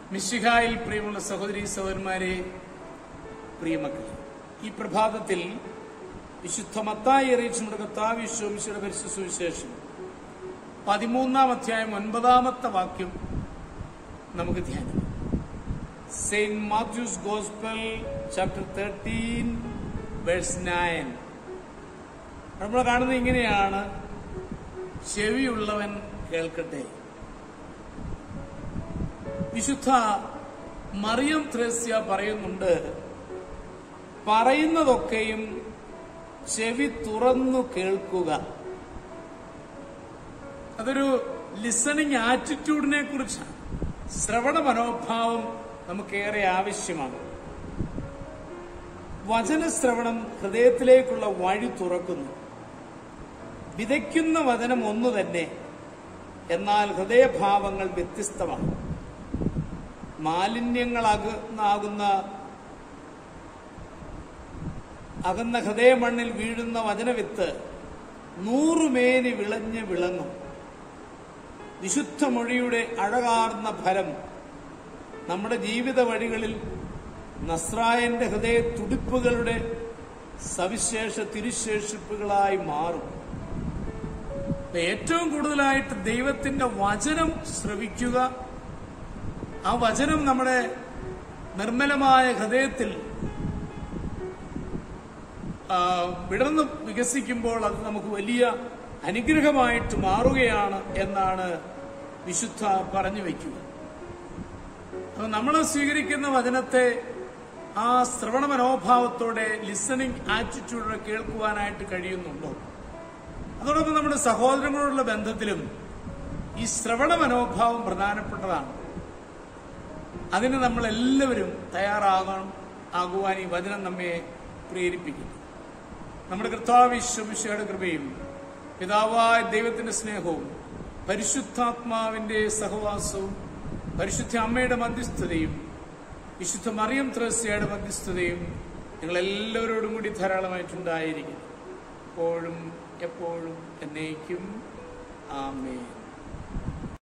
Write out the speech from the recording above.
മിശിഹായിൽ പ്രിയമുള്ള സഹോദരി സഹോദരന്മാരെ പ്രിയമക്കളെ ഈ പ്രഭാതത്തിൽ വിശുദ്ധ മത്തായി അറിയിച്ചുകൊണ്ട് കർത്താവിശ്വമിശയുടെ പരിശുദ്ധ സുവിശേഷം പതിമൂന്നാം അധ്യായം ഒൻപതാമത്തെ വാക്യം നമുക്ക് ധ്യാനം Saint Matthew's gospel chapter thirteen verse nine നമ്മൾ കാണുന്നത് ഇങ്ങനെയാണ് ചെവിയുള്ളവൻ കേൾക്കട്ടെ വിശുദ്ധ മറിയം ത്രേസ്യ പറയുന്നുണ്ട് പറയുന്നതൊക്കെയും ചെവി തുറന്നു കേൾക്കുക അതൊരു ലിസണിങ് ആറ്റിറ്റ്യൂഡിനെ കുറിച്ചാണ് ശ്രവണ മനോഭാവം നമുക്കേറെ ആവശ്യമാണ് വചനശ്രവണം ഹൃദയത്തിലേക്കുള്ള വഴി തുറക്കുന്നു വിതയ്ക്കുന്ന വചനം ഒന്നു തന്നെ എന്നാൽ ഹൃദയഭാവങ്ങൾ വ്യത്യസ്തമാണ് മാലിന്യങ്ങളാകുന്ന അകന്ന ഹൃദയമണ്ണിൽ വീഴുന്ന വചനവിത്ത് നൂറുമേനി വിളഞ്ഞ് വിളങ്ങും വിശുദ്ധ മൊഴിയുടെ അഴകാർന്ന ഫലം നമ്മുടെ ജീവിത വഴികളിൽ നസ്രായന്റെ ഹൃദയ തുടിപ്പുകളുടെ സവിശേഷ തിരുശേഷിപ്പുകളായി മാറും അപ്പൊ ഏറ്റവും കൂടുതലായിട്ട് ദൈവത്തിന്റെ വചനം ശ്രവിക്കുക ആ വചനം നമ്മുടെ നിർമ്മലമായ ഹൃദയത്തിൽ ആ, വിടർന്ന് വികസിക്കുമ്പോൾ അത് നമുക്ക് വലിയ അനുഗ്രഹമായിട്ട് മാറുകയാണ് എന്നാണ് വിശുദ്ധ പറഞ്ഞു വയ്ക്കുക അപ്പൊ നമ്മൾ സ്വീകരിക്കുന്ന വചനത്തെ ആ ശ്രവണ മനോഭാവത്തോടെ ലിസണിങ് ആറ്റിറ്റ്യൂഡോടെ കേൾക്കുവാനായിട്ട് കഴിയുന്നുണ്ടോ അതോടൊപ്പം നമ്മുടെ സഹോദരങ്ങളോടുള്ള ബന്ധത്തിലും ഈ ശ്രവണ മനോഭാവം പ്രധാനപ്പെട്ടതാണ് അതിന് നമ്മൾ എല്ലാവരും തയ്യാറാകണം ആകുവാൻ ഈ വചനം നമ്മെ പ്രേരിപ്പിക്കുന്നു നമ്മുടെ കർത്താവിശ്വമിശയുടെ കൃപയും പിതാവായ ദൈവത്തിന്റെ സ്നേഹവും പരിശുദ്ധാത്മാവിന്റെ സഹവാസവും പരിശുദ്ധ അമ്മയുടെ മധ്യസ്ഥതയും വിശുദ്ധ മറിയം ത്രസ്യയുടെ മധ്യസ്ഥതയും നിങ്ങൾ എല്ലാവരോടും കൂടി ധാരാളമായിട്ടുണ്ടായിരിക്കും എപ്പോഴും എപ്പോഴും എന്നേക്കും ആമേൻ